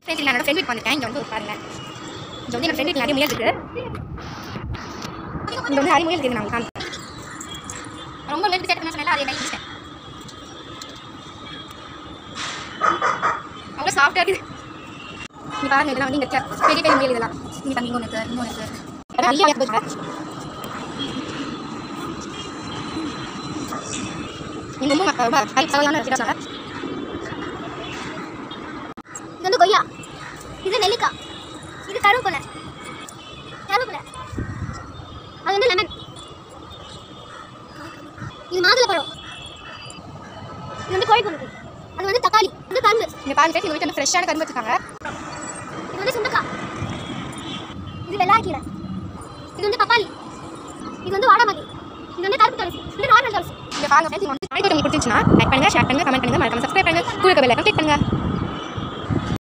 friends நான் என்னோட friend வீட்டுக்கு வந்துட்டேன் இங்கே வந்து பாருங்க இங்கே வந்து என்னோட ஃப்ரெண்ட் வீட்டில் நிறைய முயல் இருக்கு இங்கே வந்து நிறைய முயல் இருக்குது நான் காமிக்கிறேன் ரொம்ப முயல் சேர்த்து சொன்னால அதே மாதிரி முடிச்சிட்டேன் அவ்வளோ சாஃப்டாக இருக்குது நீ பாருங்க இதெல்லாம் வந்து இங்கே இருக்க பெரிய பெரிய முயல் இதெல்லாம் இங்கே தம்பி இன்னொன்று இருக்குது இன்னொன்று இருக்குது நிறைய போயிருக்காங்க நீங்க ரொம்ப ம- ரொம்ப ஹை சவையான கிட்ட சொன்னாங்க இது வந்து கொய்யா இது நெல்லிக்காய் இது கருவேப்பிலை கருவேப்பிலை அது வந்து லெமன் இது மாதுளை பழம் இது வந்து கோழிக்கொழுப்பு அது வந்து தக்காளி இது கரும்பு இங்க பாருங்க எங்க வீட்டுல வந்து ஃப்ரெஷ்ஷான கரும்பு வச்சிருக்காங்க இது வந்து சுண்டக்காய் இது வெள்ளாக்கீரை இது வந்து பப்பாளி இது வந்து வாடாமல்லி இது வந்து கருப்பு துளசி இது நார்மல் துளசி இங்க பாருங்க ஃப்ரெண்ட்ஸ் உங்களுக்கு உங்களுக்கு பிடிச்சிருந்துச்சுன்னா லைக் பண்ணுங்க ஷேர் பண்ணுங்க கமெண்ட் பண்ணுங்க மறக்காம சப்ஸ்கிரைப் பண்ணுங்க கூட பெல் ஐக்கன் கிளிக் பண்ணுங்க